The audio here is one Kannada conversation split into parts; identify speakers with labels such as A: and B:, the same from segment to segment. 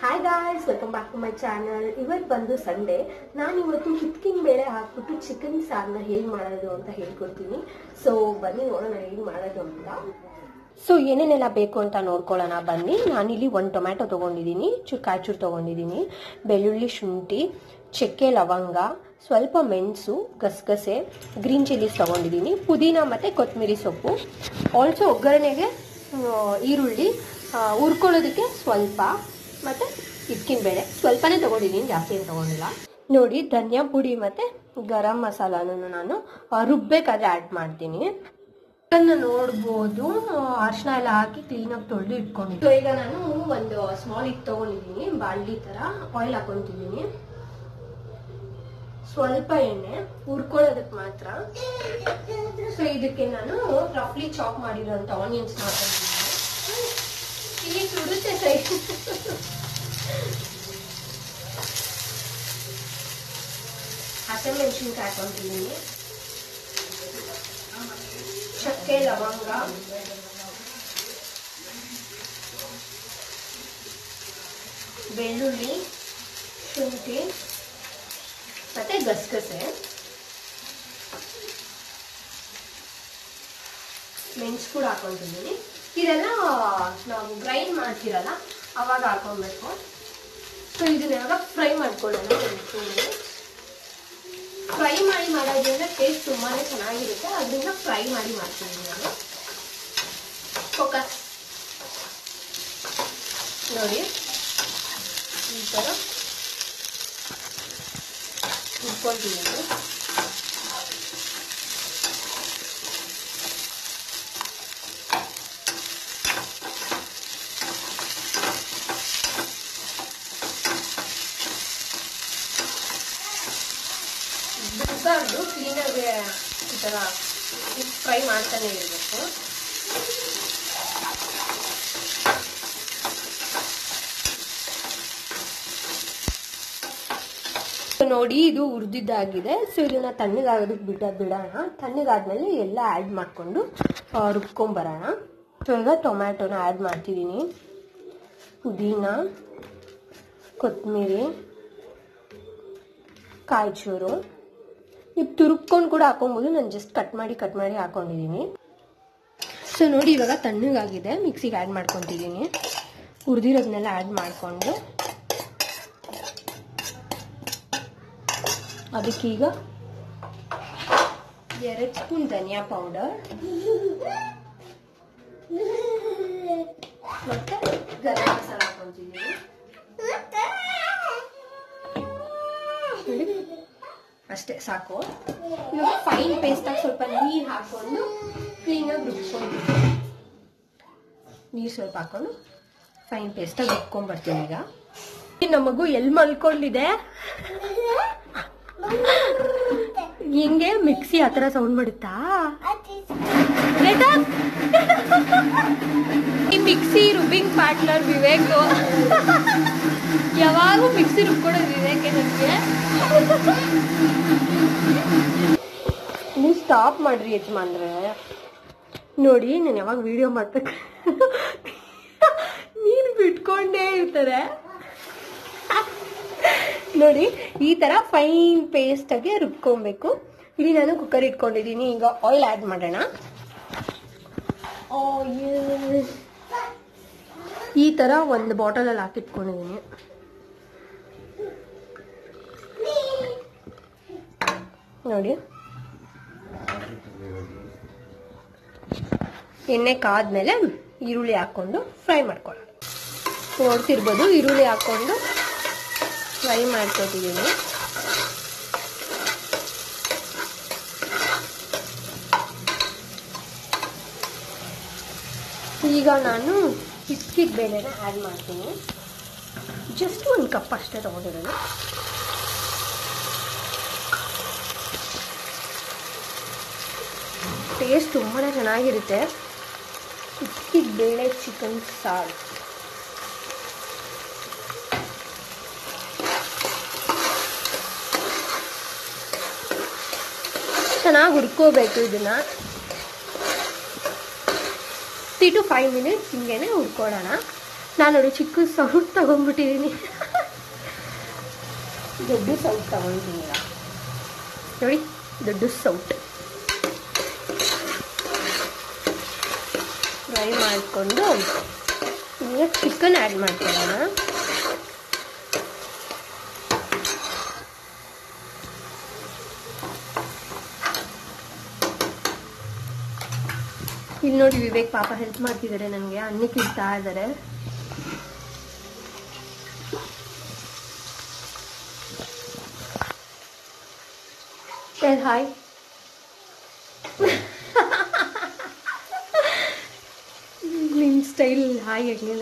A: Hi guys welcome back to my channel ಇವತ್ತು ಬಂದು ಸಂಡೇ ನಾನು ಇವತ್ತು ಹಿತ್ಕಿನ ಬೇಳೆ ಹಾಕ್ಬಿಟ್ಟು ಚಿಕನ್ ಸಾರನ್ನ ಹೇಗೆ ಮಾಡೋದು ಅಂತ ಹೇಳ್ಕೊಡ್ತೀನಿ ಸೊ ಬನ್ನಿ ನೋಡೋಣ ಹೇಗೆ ಮಾಡೋದು ಅಂತ ಸೊ ಏನೇನೆಲ್ಲ ಬೇಕು ಅಂತ ನೋಡ್ಕೊಳ್ಳೋಣ ಬನ್ನಿ ನಾನಿಲ್ಲಿ ಒಂದು ಟೊಮ್ಯಾಟೊ ತೊಗೊಂಡಿದ್ದೀನಿ ಚೂರು ಕಾಯ್ಚೂರು ತೊಗೊಂಡಿದ್ದೀನಿ ಬೆಳ್ಳುಳ್ಳಿ ಶುಂಠಿ ಚಕ್ಕೆ ಲವಂಗ ಸ್ವಲ್ಪ ಮೆಣಸು ಗಸಗಸೆ ಗ್ರೀನ್ ಚಿಲ್ಲೀಸ್ ತೊಗೊಂಡಿದ್ದೀನಿ ಪುದೀನ ಮತ್ತು ಕೊತ್ತಂಬರಿ ಸೊಪ್ಪು ಆಲ್ಸೋ ಒಗ್ಗರಣೆಗೆ ಆ, ಈರುಳ್ಳಿ ಆ, ಹುರ್ಕೊಳ್ಳೋದಕ್ಕೆ ಸ್ವಲ್ಪ ಮತ್ತು ಇದ್ಕಿನ ಬೇಳೆ ಸ್ವಲ್ಪನೇ ತೊಗೊಂಡಿದ್ದೀನಿ ಜಾಸ್ತಿ ಏನು ತೊಗೊಂಡಿಲ್ಲ ನೋಡಿ ಧನಿಯಾ ಪುಡಿ ಮತ್ತು ಗರಂ ಮಸಾಲಾನು ನಾನು ಆ, ರುಬ್ಬೇಕಾದ್ರೆ ಆ್ಯಡ್ ಮಾಡ್ತೀನಿ ಇದನ್ನ ನೋಡ್ಬೋದು ಅರ್ಶಿನ ಎಲ್ಲ ಹಾಕಿ ಕ್ಲೀನಾಗಿ ತೊಳೆದು ಇಟ್ಕೊಂಡಿದ್ದೀನಿ ಸೊ ಈಗ ನಾನು ಒಂದು ಸ್ಮಾಲ್ ಇಟ್ ತೊಗೊಂಡಿದ್ದೀನಿ ಬಾಳ್ಡಿ ಥರ ಆಯಿಲ್ ಹಾಕೊಂತಿದ್ದೀನಿ ಸ್ವಲ್ಪ ಎಣ್ಣೆ ಹುರ್ಕೊಳ್ಳೋದಕ್ಕೆ ಮಾತ್ರ ಸೊ ಇದಕ್ಕೆ ನಾನು ರಫ್ಲಿ ಚಾಪ್ ಮಾಡಿರೋಂಥ ಆನಿಯನ್ಸ್ ಹಾಕೊಂಡಿದ್ದೀನಿ ಇಲ್ಲಿ ಸುಡುತ್ತೆ ಸೈ ಹಸಿಮೆಣಸಿನ್ಕಾಯಿ ಹಾಕೊಂಡಿದ್ದೀನಿ ಚಕ್ಕೆ ಲವಂಗ ಬೆಳ್ಳುಳ್ಳಿ ಶುಂಠಿ ಮತ್ತೆ ಗಸಗಸೆ ಮೆಣಸು ಕೂಡ ಹಾಕೊಂಡಿದ್ದೀನಿ ಇದೆಲ್ಲ ನಾವು ಗ್ರೈಂಡ್ ಮಾಡ್ತಿರಲ್ಲ ಅವಾಗ ಹಾಕೊಬೇಕು ಸೊ ಇದನ್ನ ಇವಾಗ ಫ್ರೈ ಮಾಡ್ಕೊಳ್ಳೋಣ ಫ್ರೈ ಮಾಡಿ ಮಾಡೋದ್ರಿಂದ ಟೇಸ್ಟ್ ತುಂಬಾನೇ ಚೆನ್ನಾಗಿರುತ್ತೆ ಅದರಿಂದ ಫ್ರೈ ಮಾಡಿ ಮಾಡ್ತೀನಿ ನಾನು ಫೋಕಸ್ ನೋಡಿ ಈ ಥರ ಇಟ್ಕೊಳ್ತೀನಿ ಬಿಡ್ಬಾರ್ದು ಕ್ಲೀನಾಗಿ ಈ ಥರ ಫ್ರೈ ಮಾಡ್ತಾನೆ ಇರಬೇಕು ನೋಡಿ ಇದು ಹುರಿದಿದ್ದಾಗಿದೆ ಸೊ ಇದನ್ನ ತಣ್ಣಗಾಗೋದಕ್ಕೆ ಬಿಡ ಬಿಡೋಣ ತಣ್ಣಗಾದ್ಮೇಲೆ ಎಲ್ಲ ಆ್ಯಡ್ ಮಾಡಿಕೊಂಡು ರುಬ್ಕೊಂಬರೋಣ ಸೊ ಈಗ ಟೊಮ್ಯಾಟೊನ ಆ್ಯಡ್ ಮಾಡ್ತಿದ್ದೀನಿ ಪುದೀನ ಕೊತ್ತಂಬರಿ ಕಾಯ್ಚೂರು ಈಗ ತುರುಬ್ಕೊಂಡು ಕೂಡ ಹಾಕೊಬೋದು ನಾನು ಜಸ್ಟ್ ಕಟ್ ಮಾಡಿ ಕಟ್ ಮಾಡಿ ಹಾಕೊಂಡಿದ್ದೀನಿ ಸೊ ನೋಡಿ ಇವಾಗ ತಣ್ಣಗಾಗಿದೆ ಮಿಕ್ಸಿಗೆ ಆ್ಯಡ್ ಮಾಡ್ಕೊತಿದ್ದೀನಿ ಹುರಿದಿರೋದನ್ನೆಲ್ಲ ಆ್ಯಡ್ ಮಾಡಿಕೊಂಡು ಅದಕ್ಕೀಗ ಎರಡು ಸ್ಪೂನ್ ಧನಿಯಾ ಪೌಡರ್ ಮತ್ತೆ ಗರಂ ಮಸಾಲ ಹಾಕೊತಿದ್ದೀನಿ ಅಷ್ಟೇ ಸಾಕು ಇವಾಗ ಫೈನ್ ಪೇಸ್ಟ್ ಆಗಿ ಸ್ವಲ್ಪ ನೀರು ಹಾಕೊಂಡು ಕ್ಲೀನಾಗಿ ರುಬ್ಕೊಂಡು ನೀರು ಸ್ವಲ್ಪ ಹಾಕೊಂಡು ಫೈನ್ ಪೇಸ್ಟಾಗಿ ರುಬ್ಕೊಂಡ್ ಬರ್ತೀನಿ ಈಗ ನಮ್ಮ ಮಗು ಎಲ್ಲಿ ಮಲ್ಕೊಂಡಿದೆ ಹಿಂಗೆ ಮಿಕ್ಸಿ ಆ ಥರ ಸೌಂಡ್ ಮಾಡುತ್ತಾ ರೇಟಾ? ಈ ಮಿಕ್ಸಿ ರುಬ್ಬಿಂಗ್ ಪಾರ್ಟ್ನರ್ ವಿವೇಕ್ ಯಾವಾಗೂ ಮಿಕ್ಸಿ ರುಬ್ಕೊಡೋದು ವಿವೇಕೆ ನನಗೆ ನೀವು ಸ್ಟಾಪ್ ಮಾಡ್ರಿ ಯಜಮಾನ್ರೆ ನೋಡಿ ನಾನು ಯಾವಾಗ ವಿಡಿಯೋ ಮಾಡ್ಬೇಕು ನೀರು ಬಿಟ್ಕೊಂಡೇ ಇರ್ತಾರೆ ನೋಡಿ ಈ ತರ ಫೈನ್ ಪೇಸ್ಟ್ ಆಗಿ ರುಬ್ಕೊಬೇಕು ಇಲ್ಲಿ ನಾನು ಕುಕ್ಕರ್ ಇಟ್ಕೊಂಡಿದ್ದೀನಿ ಈಗ ಆಯಿಲ್ ಆ್ಯಡ್ ಮಾಡೋಣ ಆಯಿಲ್ ಈ ತರ ಒಂದು ಬಾಟಲಲ್ಲಿ ಹಾಕಿಟ್ಕೊಂಡಿದ್ದೀನಿ ನೋಡಿ ಎಣ್ಣೆ ಕಾದ್ಮೇಲೆ ಈರುಳ್ಳಿ ಹಾಕೊಂಡು ಫ್ರೈ ಮಾಡ್ಕೊಳ್ಳೋಣ ನೋಡ್ತಿರ್ಬೋದು ಈರುಳ್ಳಿ ಹಾಕೊಂಡು ಫ್ರೈ ಮಾಡ್ಕೊತಿದ್ದೀನಿ ಈಗ ನಾನು ಹಿಚ್ಕಿದ ಬೇಳೆನ ಆ್ಯಡ್ ಮಾಡ್ತೀನಿ ಜಸ್ಟ್ ಒಂದು ಕಪ್ ಅಷ್ಟೇ ತೊಗೊಂಡಿರೋದು ಟೇಸ್ಟ್ ತುಂಬಾ ಚೆನ್ನಾಗಿರುತ್ತೆ ಹಿಚ್ಕಿದ ಬೇಳೆ ಚಿಕನ್ ಸಾರು ಚೆನ್ನಾಗಿ ಹುರ್ಕೋಬೇಕು ಇದನ್ನ ತ್ರೀ ಟು ಫೈವ್ ಮಿನಿಟ್ಸ್ ಹಿಂಗೇನೆ ಹುರ್ಕೊಳ್ಳೋಣ ನಾನು ನೋಡಿ ಚಿಕ್ಕ ಸೌಟ್ ತಗೊಂಡ್ಬಿಟ್ಟಿದ್ದೀನಿ ದೊಡ್ಡ ಸೌಟ್ ತಗೊಂಡಿದ್ದೀನಿ ಈಗ ನೋಡಿ ದೊಡ್ಡ ಸೌಟ್ ಫ್ರೈ ಮಾಡಿಕೊಂಡು ಈಗ ಚಿಕನ್ ಆ್ಯಡ್ ಮಾಡ್ಕೊಳ್ಳೋಣ ಇಲ್ಲಿ ನೋಡಿ ವಿವೇಕ್ ಪಾಪ ಹೆಲ್ಪ್ ಮಾಡ್ತಿದ್ದಾರೆ ನನಗೆ ಅನ್ನಕ್ಕೆ ಇಡ್ತಾ ಇದ್ದಾರೆ ಹಾಯ್ ನಿಮ್ ಸ್ಟೈಲ್ ಹಾಯ್ ಆಗಿಲ್ಲ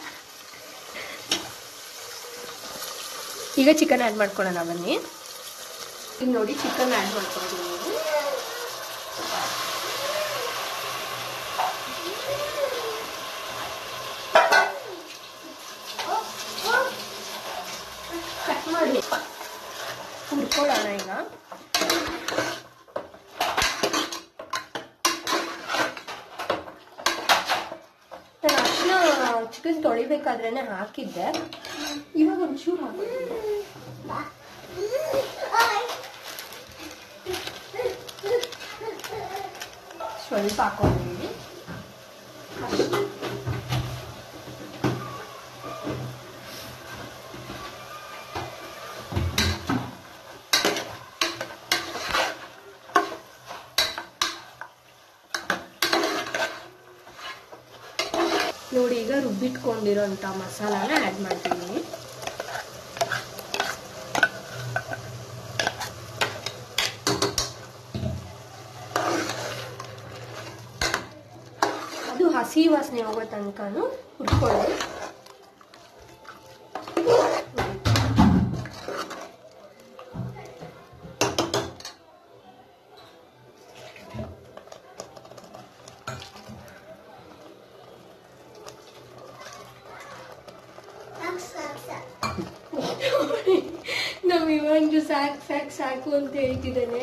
A: ಈಗ ಚಿಕನ್ ಆ್ಯಡ್ ಮಾಡ್ಕೊಳ್ಳೋಣ ಬನ್ನಿ ಈಗ ನೋಡಿ ಚಿಕನ್ ಆ್ಯಡ್ ಮಾಡ್ಕೊಂಡಿದ್ದೀನಿ ಕಟ್ ಮಾಡಿ ಹುರ್ಕೊಳ್ಳೋಣ ಈಗ ನಾನು ಅರ್ಶಿನ ಚಿಕನ್ ತೊಳಿಬೇಕಾದ್ರೇನೆ ಹಾಕಿದ್ದೆ ಇವಾಗ ಒಂಚೂರು ಹಾಕಿದ್ದೀನಿ ಸ್ವಲ್ಪ ಹಾಕೊಂಡಿದ್ದೀನಿ ನೋಡಿ ಈಗ ರುಬ್ಬಿಟ್ಕೊಂಡಿರೋಂಥ ಮಸಾಲಾನ ಆ್ಯಡ್ ಮಾಡ್ತಿದ್ದೀನಿ ಅದು ಹಸಿ ವಾಸನೆ ಹೋಗೋ ತನಕನೂ ಹುರ್ಕೊಳ್ಳಿ ನಮ್ಮ ಇವಂಜು ಸಾಕು ಸಾಕು ಸಾಕು ಅಂತ ಹೇಳ್ತಿದ್ದಾನೆ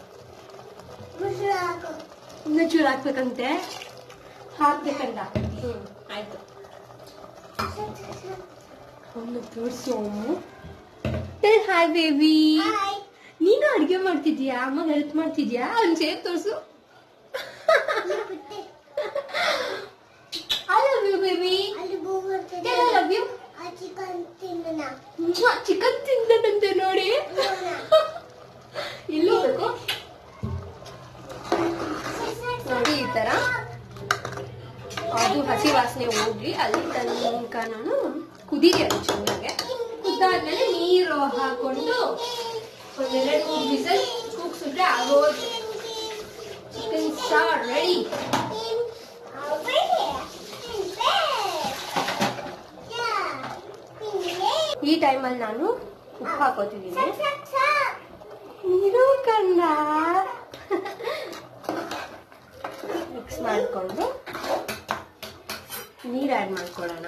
A: ಇನ್ನ ಚೂರು ಹಾಕ್ಬೇಕಂತೆ ಹಾಕ್ಬೇಕಂತ ಹ್ಮ್ ಆಯ್ತು ಅವನು ತೋರಿಸು ಹಾಯ್ ಬೇಬಿ ನೀನು ಅಡ್ಗೆ ಮಾಡ್ತಿದ್ಯಾ ಅಮ್ಮ ಹೆಲ್ಪ್ ಮಾಡ್ತಿದ್ಯಾ ಅವ್ನ್ ಸೇರ್ ತೋರ್ಸು I love you baby I love you chicken ತಿಂದನಂತೆ ನೋಡಿ ಇಲ್ಲಿ ಹೋಗ್ಬೇಕು ನೋಡಿ ಈ ತರ ಅದು ಹಸಿ ವಾಸನೆ ಹೋಗಿ ಅಲ್ಲಿ ತನಕ ನಾನು ಕುದೀರಿ ಅದು ಚೆನ್ನಾಗೆ ಕುದ್ದಾದ್ಮೇಲೆ ನೀರು ಹಾಕೊಂಡು ಒಂದೆರಡು ಮೂರು ಬಿಸಲ್ ಕೂಗ್ಸಿದ್ರೆ ಆಗೋದು ಚಿಕನ್ ಸಾರ್ ರೆಡಿ ಈ ಟೈಮಲ್ಲಿ ನಾನು ಉಪ್ಪು ಹಾಕೋತಿದ್ದೀನಿ ನೀರು ಕಂದ ಮಿಕ್ಸ್ ಮಾಡಿಕೊಂಡು ನೀರು ಆ್ಯಡ್ ಮಾಡ್ಕೊಳ್ಳೋಣ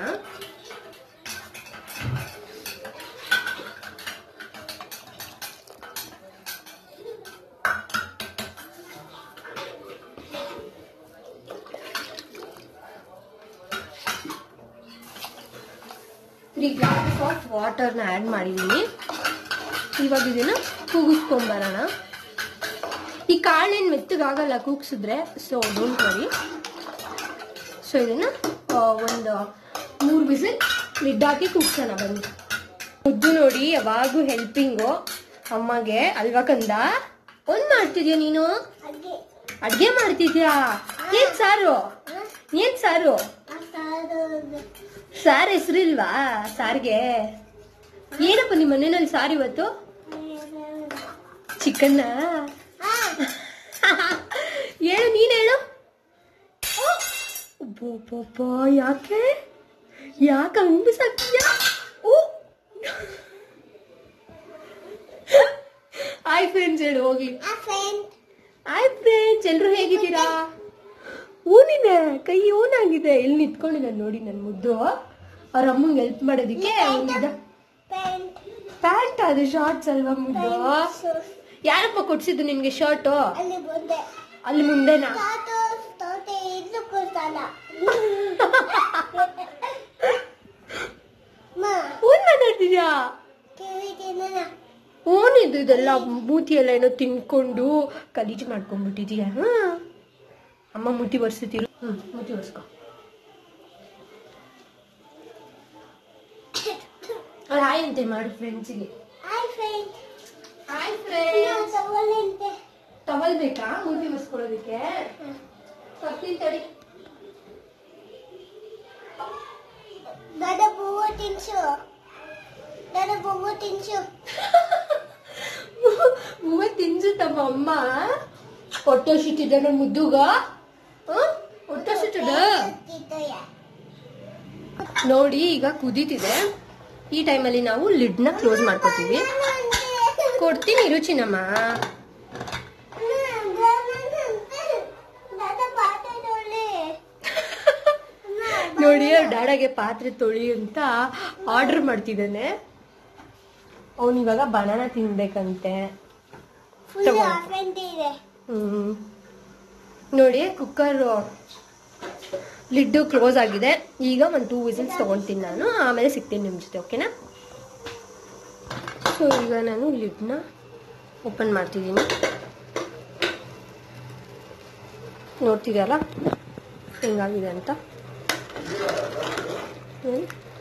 A: ತ್ರೀ ಗ್ಲಾಸಸ್ ಆಫ್ ವಾಟರ್ನ ಆ್ಯಡ್ ಮಾಡಿದ್ದೀನಿ ಇವಾಗ ಇದನ್ನ ಕೂಗಿಸ್ಕೊಂಬರೋಣ ಈ ಕಾಳೇನು ಮೆತ್ತಗಾಗಲ್ಲ ಕೂಗ್ಸಿದ್ರೆ ಸೊ ಡೋಂಟ್ ವರಿ ಸೊ ಇದನ್ನ ಆ, ಒಂದು ಮೂರು ಬಿಸಿಲ್ ಲಿಡ್ ಹಾಕಿ ಕೂಗ್ಸೋಣ ಬನ್ನಿ ಮುದ್ದು ನೋಡಿ ಯಾವಾಗೂ ಹೆಲ್ಪಿಂಗು ಅಮ್ಮಗೆ ಅಲ್ವಾ ಕಂದ ಒಂದ್ ಮಾಡ್ತಿದ್ಯಾ ನೀನು ಅಡ್ಗೆ ಮಾಡ್ತಿದ್ಯಾ ಏನ್ ಸಾರು ಏನ್ ಸಾರು ಸಾರ್ ಹೆಸರಿಲ್ವಾ ಸಾರ್ಗೆ ಏನಪ್ಪ ನಿಮ್ಮ ಮನೆಯಲ್ಲಿ ಸಾರ್ ಇವತ್ತು ಚಿಕನ್ನ ಹೇಳು ನೀನ್ ಹೇಳು ಪಾಪ ಯಾಕೆ ಯಾಕೆ ಹಂಗ್ ಬಿಸಾಕ್ತಿದ್ಯಾ ಓ ಹಾಯ್ ಫ್ರೆಂಡ್ಸ್ ಹೇಳು ಹೋಗಿ ಹಾಯ್ ಫ್ರೆಂಡ್ಸ್ ಎಲ್ರು ಹೇಗಿದ್ದೀರಾ ಊನಿದೆ ಕೈ ಊನಾಗಿದೆ ಎಲ್ಲಿ ನಿಂತ್ಕೊಂಡಿದ್ದಾನೆ ನೋಡಿ ನನ್ನ ಮುದ್ದು ಅವ್ರ ಅಮ್ಮಂಗೆ ಹೆಲ್ಪ್ ಮಾಡೋದಿಕ್ಕೆ ಅವನಿದ ಪ್ಯಾಂಟ್ ಅದು ಶಾರ್ಟ್ಸ್ ಅಲ್ವಾ ಮುದ್ದು ಯಾರಪ್ಪ ಕೊಡ್ಸಿದ್ದು ನಿನ್ಗೆ ಶರ್ಟು
B: ಅಲ್ಲಿ ಬಂದೆ
A: ಅಲ್ಲಿ ಮುಂದೆನಾ
B: ತಾತ ತಾತ ಇದ್ದು ಕೊಡ್ತಾನ
A: ಫೋನ್ ಮಾತಾಡ್ತಿದ್ಯಾ ಓನಿದು ಇದೆಲ್ಲ ಮೂತಿ ಎಲ್ಲ ಏನೋ ತಿನ್ಕೊಂಡು ಗಲೀಜು ಮಾಡ್ಕೊಂಡ್ಬಿಟ್ಟಿದ್ಯಾ ಹಾ ಅಮ್ಮ ಮೂತಿ ಒರ್ಸ್ತಿರು ಹ್ಮ್ ಮೂತಿ ಒರ್ಸ್ಕೊ ಹಾಯ್ ಅಂತೆ ಮಾಡು ಫ್ರೆಂಡ್ಸಿಗೆ ಹಾಯ್ ಫ್ರೆಂಡ್ಸ್ ಟವಲ್ ಬೇಕಾ ಮೂತಿ ಒರ್ಸ್ಕೊಳ್ಳೋದಕ್ಕೆ ತರ್ತೀನಿ ತಡಿ
B: दादा बुवा तीन सौ दादा बुवा तीन सौ
A: ಹೂವ ತಿನ್ಸುತ್ತಮ್ಮ ಅಮ್ಮ ಹೊಟ್ಟೆ ಸಿಟ್ಟಿದೆ ನನ್ನ ಮುದ್ದುಗ ಹ? ಹೊಟ್ಟೆ ಸಿಟ್ಟಿದೆ
B: gitu ya
A: ನೋಡಿ ಈಗ ಕುದೀತಿದೆ ಈ ಟೈಮಲ್ಲಿ ನಾವು ಲಿಡ್ನ ಕ್ಲೋಸ್ ಮಾಡ್ಕೋತೀವಿ ಕೊಡ್ತೀನಿ ರುಚಿನಮ್ಮ
B: दादा पाते डोले
A: ನೋಡಿ ಅವ್ರ್ ಡ್ಯಾಡಾಗೆ ಪಾತ್ರೆ ತೊಳಿ ಅಂತ ಆರ್ಡರ್ ಮಾಡ್ತಿದ್ದಾನೆ ಅವನು ಇವಾಗ ಬನಾನ ತಿನ್ಬೇಕಂತೆ
B: फुल
A: ತಗೋ.
B: ಆಫೆಂಟ್ ಇದೆ
A: ಹ್ಮ್ ನೋಡಿ ಕುಕ್ಕರ್ ಲಿಡ್ಡು ಕ್ಲೋಸ್ ಆಗಿದೆ ಈಗ ಒಂದು ಟೂ ವಿಸಿಲ್ಸ್ ತಗೊಂತೀನಿ ನಾನು ಆಮೇಲೆ ಸಿಗ್ತೀನಿ ನಿಮ್ಮ ಜೊತೆ ಓಕೆನಾ ಸೊ ಈಗ ನಾನು ಲಿಡ್ನ ಓಪನ್ ಮಾಡ್ತಿದ್ದೀನಿ ನೋಡ್ತಿದ್ಯಲ್ಲ ಹೆಂಗಾಗಿದೆ ಅಂತ ಹ್ಮ್.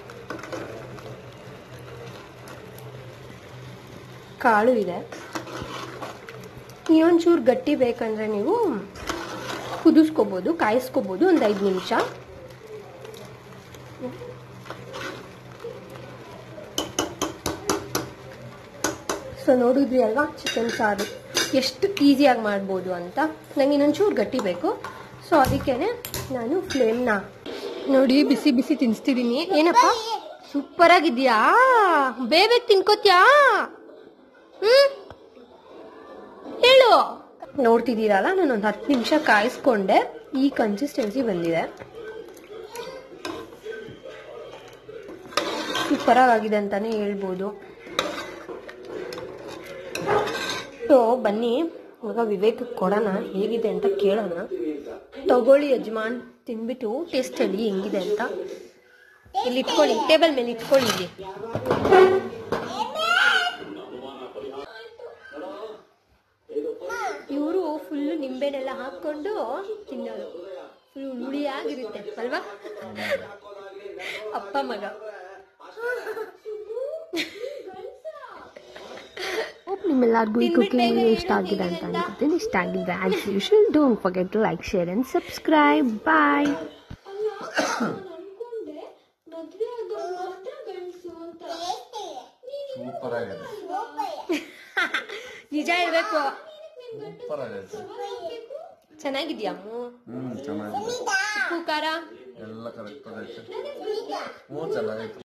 A: ಕಾಳು ಇದೆ ಇನ್ನೊಂಚೂರು ಗಟ್ಟಿ ಬೇಕಂದ್ರೆ ನೀವು ಕುದಿಸ್ಕೋಬೋದು ಕಾಯಿಸ್ಕೋಬೋದು ಒಂದು ಐದು ನಿಮಿಷ ಸೊ ನೋಡಿದ್ರಿ ಅಲ್ವಾ ಚಿಕನ್ ಸಾರು ಎಷ್ಟು ಈಸಿಯಾಗಿ ಮಾಡ್ಬೋದು ಅಂತ ನಂಗೆ ಇನ್ನೊಂಚೂರು ಗಟ್ಟಿ ಬೇಕು ಸೊ ಅದಕ್ಕೇನೆ ನಾನು ಫ್ಲೇಮ್ನ ನೋಡಿ ಬಿಸಿ ಬಿಸಿ ತಿನ್ನಿಸ್ತಿದ್ದೀನಿ ಏನಪ್ಪ ಸೂಪರ್ ಆಗಿದ್ಯಾ ಬೇಗ ತಿನ್ಕೋತ್ಯಾ ಹ್ಮ್ ಹೇಳು ನೋಡ್ತಿದ್ದೀರಲ್ಲ ನಾನು ಒಂದು ಹತ್ತು ನಿಮಿಷ ಕಾಯಿಸ್ಕೊಂಡೆ ಈ ಕನ್ಸಿಸ್ಟೆನ್ಸಿ ಬಂದಿದೆ ಸೂಪರ್ ಆಗಿದೆ ಅಂತಾನೆ ಹೇಳ್ಬೋದು ಸೊ ಬನ್ನಿ ಇವಾಗ ವಿವೇಕ್ ಕೊಡೋಣ ಹೇಗಿದೆ ಅಂತ ಕೇಳೋಣ ತಗೊಳ್ಳಿ ಯಜಮಾನ್ ತಿನ್ಬಿಟ್ಟು ಟೇಸ್ಟ್ ಹೇಳಿ ಹೆಂಗಿದೆ ಅಂತ ಇಲ್ಲಿ ಇಟ್ಕೊಳ್ಳಿ ಟೇಬಲ್ ಮೇಲೆ ಇಟ್ಕೊಳ್ಳಿ ಇಲ್ಲಿ ಇವರು ಫುಲ್ ನಿಂಬೆನೆಲ್ಲ ಹಾಕೊಂಡು ತಿನ್ನೋದು ಫುಲ್ ಹುಳಿಯಾಗಿರುತ್ತೆ ಅಲ್ವಾ ಅಪ್ಪ ಮಗ
C: ಹೋಪ್ ನಿಮ್ಮೆಲ್ಲರಿಗೂ ಈ ಕುಕಿಂಗ್ ವಿಡಿಯೋ ಇಷ್ಟ ಆಗಿದೆ ಅಂತ ಅನ್ಕೊತೀನಿ ಇಷ್ಟ ಆಗಿದ್ರೆ as usual don't forget to like share and subscribe bye
D: super ಆಗಿದೆ
A: ನಿಜ ಹೇಳ್ಬೇಕು
D: ಸೂಪರ್ ಆಗೈತೆ
A: ಚೆನ್ನಾಗಿದ್ಯಾ ಅಮ್ಮು
D: ಹ್ಮ್ ಚೆನ್ನಾಗಿದೆ
A: ಉಪ್ಪು ಖಾರ
D: ಎಲ್ಲ ಕರೆಕ್ಟ್ ಆಗೈತೆ ಹ್ಞೂ ಚೆನ್ನಾಗೈತೆ